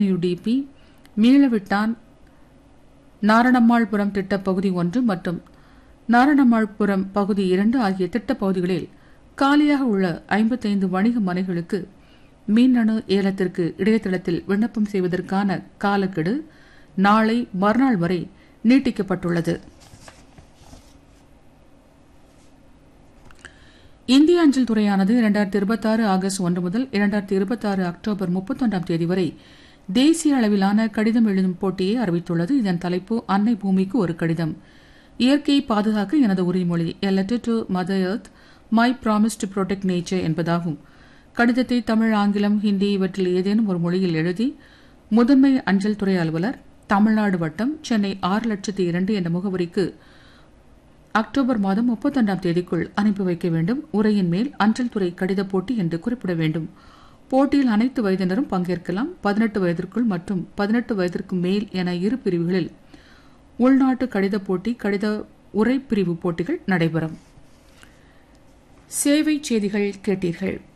UDP Meelavittan Naranammalpuram திட்டப் பகுதி ஒன்று மற்றும் நாரணம்மாள்புரம் பகுதி இரண்டு ஆகிய திட்டப் பகுதிகளில் காலியாக உள்ள ஐம்பத்தைந்து வணிக மனைகளுக்கு மின்னணு ஏலத்திற்கு இணையதளத்தில் விண்ணப்பம் செய்வதற்கான காலக்கெடு நாளை மறுநாள் வரை நீட்டிக்கப்பட்டுள்ளது இந்திய அஞ்சல் துறையானது இரண்டாயிரத்தி இருபத்தாறு ஆகஸ்ட் ஒன்று முதல் இரண்டாயிரத்தி இருபத்தாறு அக்டோபர் முப்பத்தொன்றாம் தேதி வரை தேசிய அளவிலான கடிதம் எழுதும் போட்டியை அறிவித்துள்ளது இதன் தலைப்பு அன்னை பூமிக்கு ஒரு கடிதம் இயற்கையை பாதுகாக்க எனது உறுதிமொழி a letter to mother earth my promise to protect nature என்பதாகும் கடிதத்தை தமிழ் ஆங்கிலம் ஹிந்தி இவற்றில் ஏதேனும் ஒரு மொழியில் எழுதி முதன்மை அஞ்சல் துறை அலுவலர் தமிழ்நாடு வட்டம் சென்னை ஆறு லட்சத்தி இரண்டு என்ற முகவரிக்கு அக்டோபர் மாதம் முப்பத்தொன்றாம் தேதிக்குள் அனுப்பி வைக்க வேண்டும் உரையின் மேல் அஞ்சல் துறை கடித போட்டி என்று குறிப்பிட வேண்டும் போட்டியில் அனைத்து வயதினரும் பங்கேற்கலாம் பதினெட்டு வயதிற்குள் மற்றும் பதினெட்டு வயதிற்கு மேல் என இரு பிரிவுகளில் உள்நாட்டு கடித போட்டி கடித உரை பிரிவு போட்டிகள் நடைபெறும் சேவை செய்திகள் கேட்டீர்கள்